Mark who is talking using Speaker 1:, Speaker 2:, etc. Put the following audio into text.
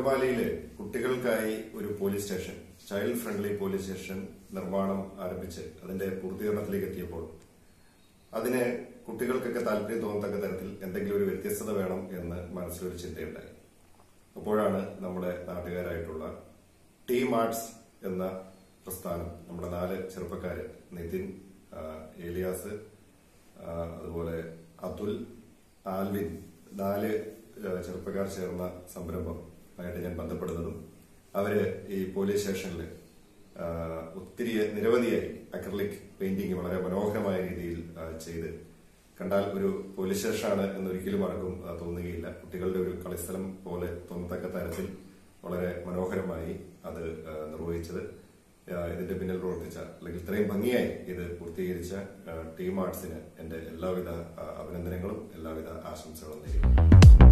Speaker 1: അങ്കമാലിയില് കുട്ടികൾക്കായി ഒരു police station child friendly police station നിർമ്മാണം ആരംഭിച്ച് അതിന്റെ പൂർത്തീകരണത്തിലേക്ക് എത്തിയപ്പോൾ അതിന് കുട്ടികൾക്കൊക്കെ താല്പര്യം തോന്നത്തക്ക തരത്തിൽ എന്തെങ്കിലും ഒരു വ്യത്യസ്തത വേണം എന്ന് മനസ്സിലൊരു ചിന്തയുണ്ടായി അപ്പോഴാണ് നമ്മുടെ നാട്ടുകാരായിട്ടുള്ള ടീം ആർട്സ് എന്ന പ്രസ്ഥാനം നമ്മുടെ നാല് ചെറുപ്പക്കാര് നിതിൻ ആ, ഏലിയാസ് ആ, അതുപോലെ അതുൽ ആൽവിൻ നാല് ആ, ചെറുപ്പക്കാർ ചേർന്ന സംരംഭം ആയിട്ട് ഞാൻ ബന്ധപ്പെടുന്നതും അവര് ഈ പോലീസ് സ്റ്റേഷനിൽ ഒത്തിരി നിരവധിയായി അക്രലിക് പെയിന്റിംഗ് വളരെ മനോഹരമായ രീതിയിൽ ആ, ചെയ്ത് കണ്ടാൽ ഒരു പോലീസ് സ്റ്റേഷനാണ് എന്നൊരിക്കലും ആർക്കും ആ, തോന്നുകയില്ല കുട്ടികളുടെ ഒരു കളിസ്ഥലം പോലെ തോന്നത്തക്ക തരത്തിൽ വളരെ മനോഹരമായി അത് ആ, നിർവഹിച്ചത് ആ, ഇതിന്റെ പിന്നിൽ പ്രവർത്തിച്ച അല്ലെങ്കിൽ ഇത്രയും ഭംഗിയായി ഇത് പൂർത്തീകരിച്ച ആ, ടീം ആർട്സിന് എന്റെ എല്ലാവിധ ആ, അഭിനന്ദനങ്ങളും എല്ലാവിധ ആശംസകളും നേരുന്നു